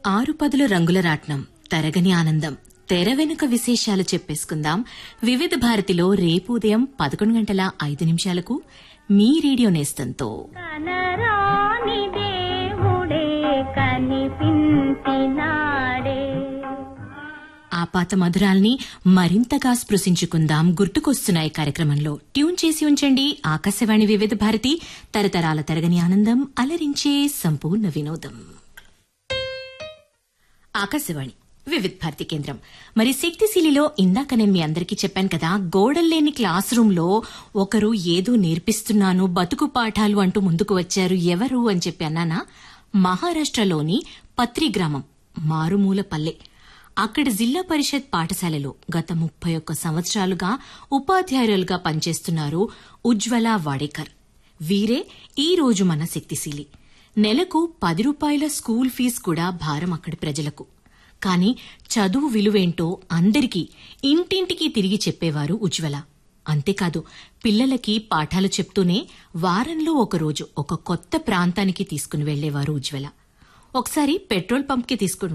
ఆరు పదుల రంగుల రాట్నం తరగని ఆనందం తెర వెనుక విశేషాలు చెప్పేసుకుందాం వివిధ భారతిలో రేపు ఉదయం పదకొండు గంటల ఐదు నిమిషాలకు మీ రేడియో నేస్తంతో కనరాని దేవుడే కనిపించినాడే ఆపాత మధురాల్ని మరింతగా స్పృశించుకుందాం గుర్తుకొస్తున్నాయి కార్యక్రమంలో ట్యూన్ చేసి ఉంచండి ఆకాశవాణి వివిధ భారతి తరతరాల తరగని ఆనందం అలరించే సంపూర్ణ వినోదం ఆకాశవాణి వివిధ భారతి కేంద్రం మరి శక్తిశీలిలో ఇందాక నేను మీ అందరికీ చెప్పాను కదా గోడల్లేని క్లాస్ రూమ్ లో ఒకరు ఏదో నేర్పిస్తున్నాను బతుకు పాఠాలు అంటూ ముందుకు వచ్చారు ఎవరు అని చెప్పి అన్నానా మహారాష్ట్రలోని పత్రి గ్రామం మారుమూల పల్లె అక్కడి జిల్లా పరిషత్ పాఠశాలలో గత ముప్పై ఒక్క సంవత్సరాలుగా ఉపాధ్యాయులుగా పనిచేస్తున్నారు ఉజ్వల వాడేకర్ వీరే ఈ రోజు మన శక్తిశీలి నెలకు పది రూపాయల స్కూల్ ఫీజు కూడా భారం అక్కడి ప్రజలకు కానీ చదువు విలువేంటో అందరికీ ఇంటింటికి తిరిగి చెప్పేవారు ఉజ్వల అంతేకాదు పిల్లలకి పాఠాలు చెప్తూనే వారంలో ఒకరోజు ఒక కొత్త ప్రాంతానికి తీసుకుని వెళ్లేవారు ఉజ్వల ఒకసారి పెట్రోల్ పంప్కి తీసుకుని